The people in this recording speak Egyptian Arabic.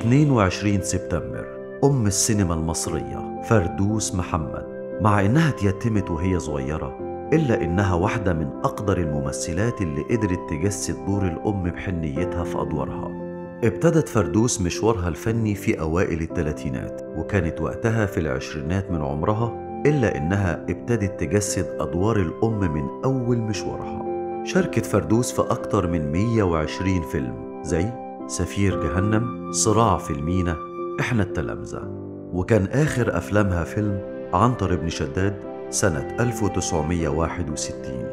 22 سبتمبر أم السينما المصرية فردوس محمد مع إنها اتيتمت وهي صغيرة إلا إنها واحدة من أقدر الممثلات اللي قدرت تجسد دور الأم بحنيتها في أدوارها ابتدت فردوس مشوارها الفني في أوائل الثلاثينات وكانت وقتها في العشرينات من عمرها إلا إنها ابتدت تجسد أدوار الأم من أول مشوارها شاركت فردوس في أكتر من 120 فيلم زي سفير جهنم صراع في المينا إحنا التلامذة وكان آخر أفلامها فيلم عنتر بن شداد سنة 1961